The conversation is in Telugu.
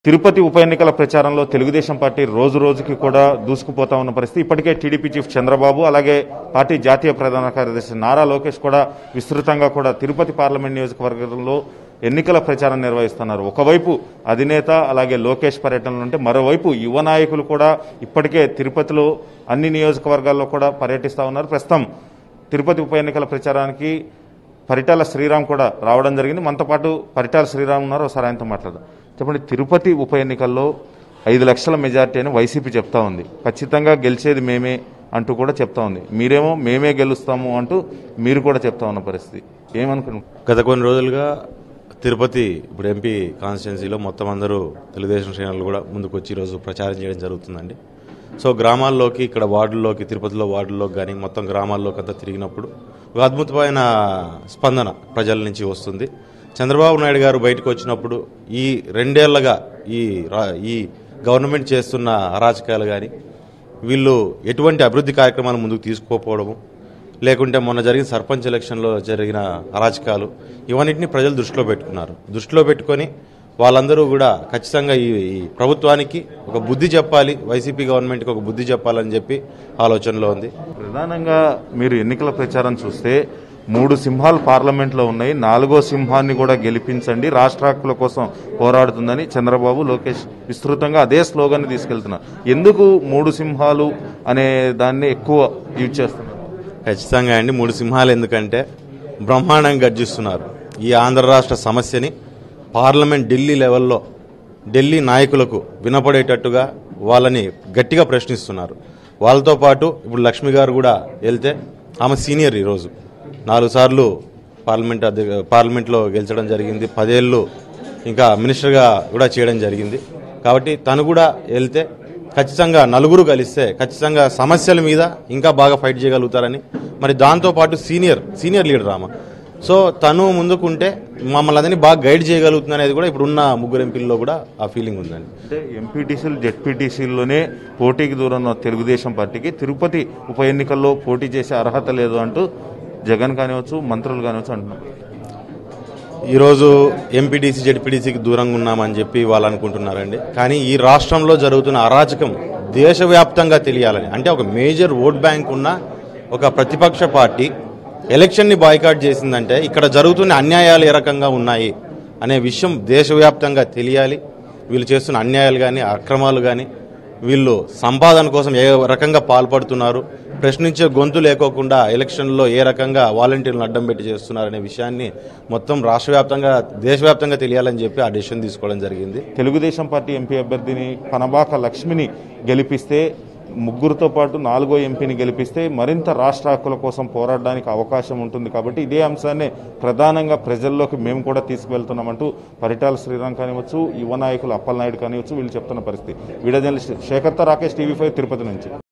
తిరుపతి ఉప ఎన్నికల ప్రచారంలో తెలుగుదేశం పార్టీ రోజు రోజుకి కూడా దూసుకుపోతా ఉన్న పరిస్థితి ఇప్పటికే టీడీపీ చీఫ్ చంద్రబాబు అలాగే పార్టీ జాతీయ ప్రధాన కార్యదర్శి నారా లోకేష్ కూడా విస్తృతంగా కూడా తిరుపతి పార్లమెంట్ నియోజకవర్గంలో ఎన్నికల ప్రచారం నిర్వహిస్తున్నారు ఒకవైపు అధినేత అలాగే లోకేష్ పర్యటనలు ఉంటే మరోవైపు యువ నాయకులు కూడా ఇప్పటికే తిరుపతిలో అన్ని నియోజకవర్గాల్లో కూడా పర్యటిస్తూ ఉన్నారు ప్రస్తుతం తిరుపతి ఉప ఎన్నికల ప్రచారానికి పరిటాల శ్రీరామ్ కూడా రావడం జరిగింది మనతో పాటు పరిటాల శ్రీరామ్ ఉన్నారు ఒకసారి ఆయనతో మాట్లాడదాం చెప్పండి తిరుపతి ఉప ఎన్నికల్లో ఐదు లక్షల మెజార్టీ అని వైసీపీ చెప్తా ఉంది ఖచ్చితంగా గెలిచేది మేమే అంటూ కూడా చెప్తా ఉంది మీరేమో మేమే గెలుస్తాము అంటూ మీరు కూడా చెప్తా ఉన్న పరిస్థితి ఏమనుకున్నారు గత కొన్ని రోజులుగా తిరుపతి ఇప్పుడు ఎంపీ కాన్స్టిట్యున్సీలో మొత్తం అందరూ తెలుగుదేశం శ్రేణులు కూడా ముందుకు వచ్చి ఈరోజు ప్రచారం చేయడం జరుగుతుందండి సో గ్రామాల్లోకి ఇక్కడ వార్డుల్లోకి తిరుపతిలో వార్డుల్లోకి కానీ మొత్తం గ్రామాల్లోకి అంతా తిరిగినప్పుడు ఒక అద్భుతమైన స్పందన ప్రజల నుంచి వస్తుంది చంద్రబాబు నాయుడు గారు బయటకు వచ్చినప్పుడు ఈ రెండేళ్లగా ఈ రా- ఈ గవర్నమెంట్ చేస్తున్న అరాచకాలు కానీ వీళ్ళు ఎటువంటి అభివృద్ధి కార్యక్రమాలు ముందుకు తీసుకుపోవడము లేకుంటే మొన్న జరిగిన సర్పంచ్ ఎలక్షన్లో జరిగిన అరాచకాలు ఇవన్నిటిని ప్రజలు దృష్టిలో పెట్టుకున్నారు దృష్టిలో పెట్టుకొని వాళ్ళందరూ కూడా ఖచ్చితంగా ఈ ఈ ప్రభుత్వానికి ఒక బుద్ధి చెప్పాలి వైసీపీ గవర్నమెంట్కి ఒక బుద్ధి చెప్పాలని చెప్పి ఆలోచనలో ఉంది ప్రధానంగా మీరు ఎన్నికల ప్రచారం చూస్తే మూడు సింహాలు పార్లమెంట్లో ఉన్నాయి నాలుగో సింహాన్ని కూడా గెలిపించండి రాష్ట్ర హక్కుల కోసం పోరాడుతుందని చంద్రబాబు లోకేష్ విస్తృతంగా అదే స్లోగన్ తీసుకెళ్తున్నారు ఎందుకు మూడు సింహాలు అనే దాన్ని ఎక్కువ యూజ్ చేస్తున్నారు ఖచ్చితంగా అండి మూడు సింహాలు ఎందుకంటే బ్రహ్మాండంగా గర్జిస్తున్నారు ఈ ఆంధ్ర రాష్ట్ర సమస్యని పార్లమెంట్ ఢిల్లీ లెవెల్లో ఢిల్లీ నాయకులకు వినపడేటట్టుగా వాళ్ళని గట్టిగా ప్రశ్నిస్తున్నారు వాళ్ళతో పాటు ఇప్పుడు లక్ష్మి గారు కూడా వెళ్తే ఆమె సీనియర్ ఈరోజు నాలుగు సార్లు పార్లమెంట్ అధ్య పార్లమెంట్లో గెలిచడం జరిగింది పదేళ్ళు ఇంకా మినిస్టర్గా కూడా చేయడం జరిగింది కాబట్టి తను కూడా వెళ్తే ఖచ్చితంగా నలుగురు కలిస్తే ఖచ్చితంగా సమస్యల మీద ఇంకా బాగా ఫైట్ చేయగలుగుతారని మరి దాంతోపాటు సీనియర్ సీనియర్ లీడర్ ఆమె సో తను ముందుకుంటే మమ్మల్ని అదని బాగా గైడ్ చేయగలుగుతుంది అనేది కూడా ఇప్పుడున్న ముగ్గురు ఎంపీల్లో కూడా ఆ ఫీలింగ్ ఉందండి అంటే ఎంపీటీసీలు జెడ్పీటీసీల్లోనే పోటీకి దూరం ఉన్న తెలుగుదేశం పార్టీకి తిరుపతి ఉప ఎన్నికల్లో పోటీ చేసే అర్హత లేదు అంటూ జగన్ కానివచ్చు మంత్రులు కానివచ్చు అంటున్నారు ఈరోజు ఎంపీటీసీ జెడ్పీటీసీకి దూరంగా ఉన్నామని చెప్పి వాళ్ళు అనుకుంటున్నారండి కానీ ఈ రాష్ట్రంలో జరుగుతున్న అరాచకం దేశవ్యాప్తంగా తెలియాలని అంటే ఒక మేజర్ ఓట్ బ్యాంక్ ఉన్న ఒక ప్రతిపక్ష పార్టీ ఎలక్షన్ని బాయ్కాట్ చేసిందంటే ఇక్కడ జరుగుతున్న అన్యాయాలు ఏ రకంగా ఉన్నాయి అనే విషయం దేశవ్యాప్తంగా తెలియాలి వీళ్ళు చేస్తున్న అన్యాయాలు కానీ అక్రమాలు కానీ వీళ్ళు సంపాదన కోసం ఏ రకంగా పాల్పడుతున్నారు ప్రశ్నించే గొంతు లేకోకుండా ఎలక్షన్లో ఏ రకంగా వాలంటీర్లను అడ్డం పెట్టి చేస్తున్నారనే విషయాన్ని మొత్తం రాష్ట్ర వ్యాప్తంగా దేశవ్యాప్తంగా తెలియాలని చెప్పి ఆ డెసిషన్ తీసుకోవడం జరిగింది తెలుగుదేశం పార్టీ ఎంపీ అభ్యర్థిని పనబాక లక్ష్మిని గెలిపిస్తే ముగ్గురుతో పాటు నాలుగో ఎంపీని గెలిపిస్తే మరింత రాష్ట్ర హక్కుల కోసం పోరాడడానికి అవకాశం ఉంటుంది కాబట్టి ఇదే అంశాన్ని ప్రధానంగా ప్రజల్లోకి మేము కూడా తీసుకువెళ్తున్నామంటూ పరిటాల శ్రీరామ్ కానివచ్చు యువ నాయకులు అప్పలనాయుడు కానివచ్చు వీళ్ళు చెప్తున్న పరిస్థితి వీడియో జర్నలిస్ట్ శేఖర్తో రాకేష్ టీవీ ఫైవ్ తిరుపతి నుంచి